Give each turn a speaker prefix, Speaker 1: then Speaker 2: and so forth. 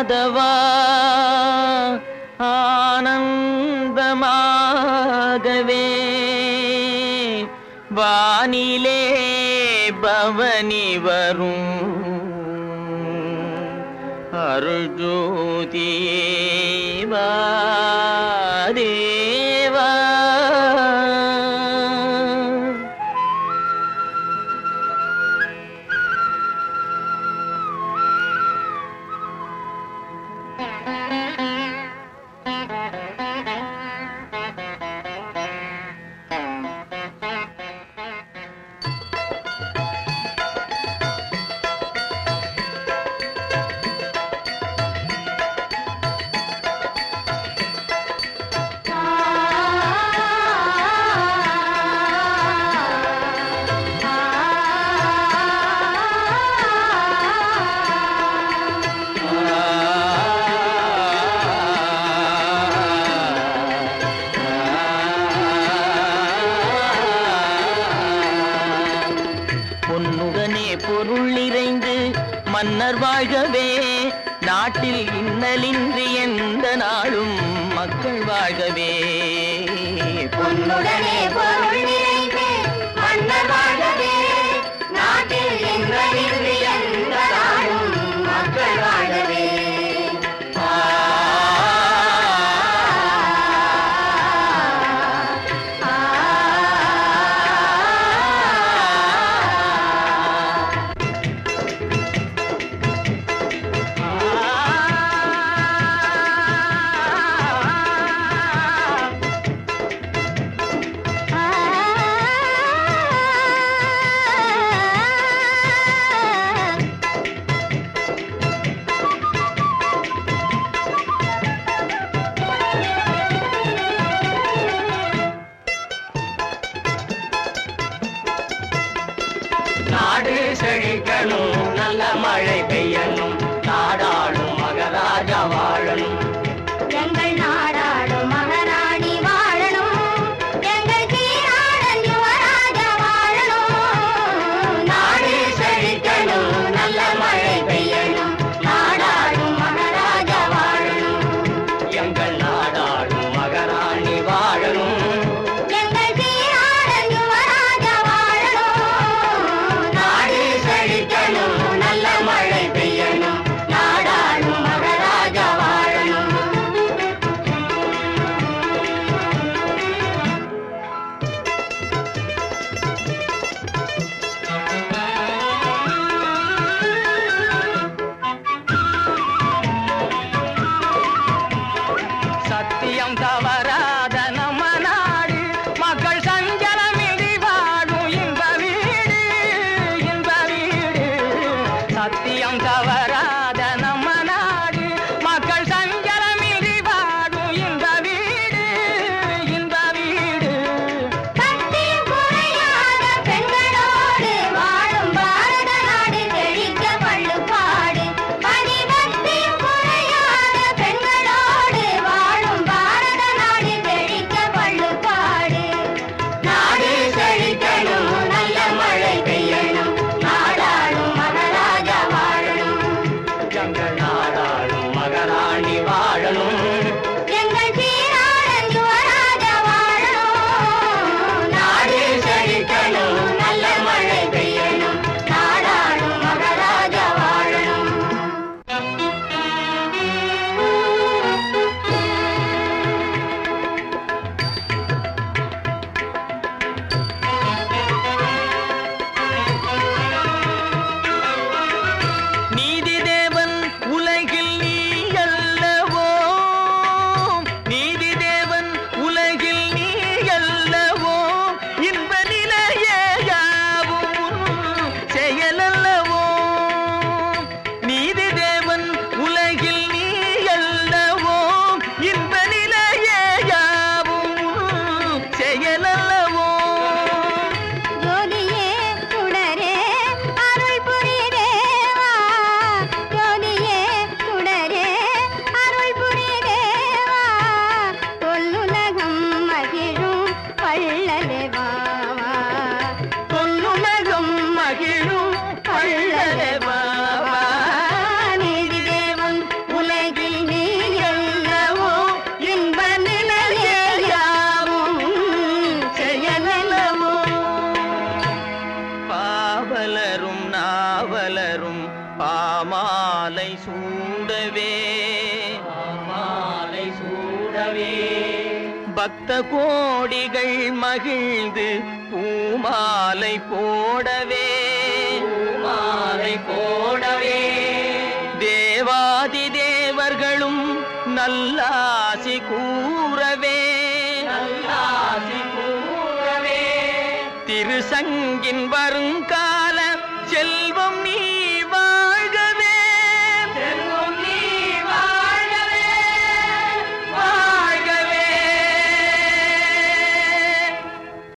Speaker 1: மாதவா ஆனந்தமாகவே வானிலே பவனி வரும் அருள்ஜோதியே வா தேவா பொன்னுடனே பொருள் நிறைந்து மன்னர் வாழ்கவே நாட்டில் இன்னலின்றி எந்த நாளும் மக்கள் வாழ்கவே
Speaker 2: பொன்னுடனே பொருள் நிறைந்து மன்னர் வாழ்கவே நாட்டில் இன்பமின்றி எந்த நாளும் மக்கள் வாழவே
Speaker 1: நாடு செழிக்கணும் நல்ல மழை பெய்யணும் நாடாளும் மகராஜா வாழணும்
Speaker 2: எங்கள் நாடாளும் மகாராணி வாழணும் எங்கள் சீராளன் யுவராஜா வாழணும் நாடு செழிக்கணும் நல்ல மழை பெய்யணும் நாடாளும் மகாராஜா வாழணும்
Speaker 1: எங்கள் நாடாளும் மகராணி வாழணும்
Speaker 2: எங்கள் சீராளன் யுவராஜா வாழணும் நாடு செழிக்கணும் நல்ல மழை பெய்யணும் நாடாளும் மகாராஜா வாழணும்
Speaker 1: சத்தியம் தவறாத நம்ம நாடு மக்கள் சஞ்சலமின்றி வாழும் இன்ப வீடு இன்ப வீடு சத்தியம் தவறாத நம்ம நாடு மக்கள் சஞ்சலமின்றி வாழும் இன்ப வீடு இன்ப வீடு
Speaker 2: பக்தியும் குறையாத பெண்களோடு வாழும் பாரத நாடு செழிக்க பள்ளுப்பாடு பதிபக்தியும் குறையாத பெண்களோடு வாழும் பாரத நாடு செழிக்க பள்ளுப்பாடு நாடு செழிக்கணும் நல்ல மழை பெய்யணும் நாடாளும் மகாராஜா வாழணும்
Speaker 1: எங்கள் நாடாளும் மகராணி வாழணும்
Speaker 2: எங்கள் சீராளன் யுவராஜா வாழணும் நாடு செழிக்கணும் நல்ல மழை பெய்யணும் நாடாளும் மகாராஜா வாழணும்
Speaker 1: நீதி தேவன் பாமாலை சூடவே
Speaker 3: மாலை சூடவே
Speaker 1: பக்த கோடிகள் மகிழ்ந்து பூமாலை போடவே
Speaker 3: மாலை போடவே
Speaker 1: தேவாதி தேவர்களும் நல்லாசி கூறவே
Speaker 3: நல்லாசி கூறவே
Speaker 1: திருசங்கின் வருங்க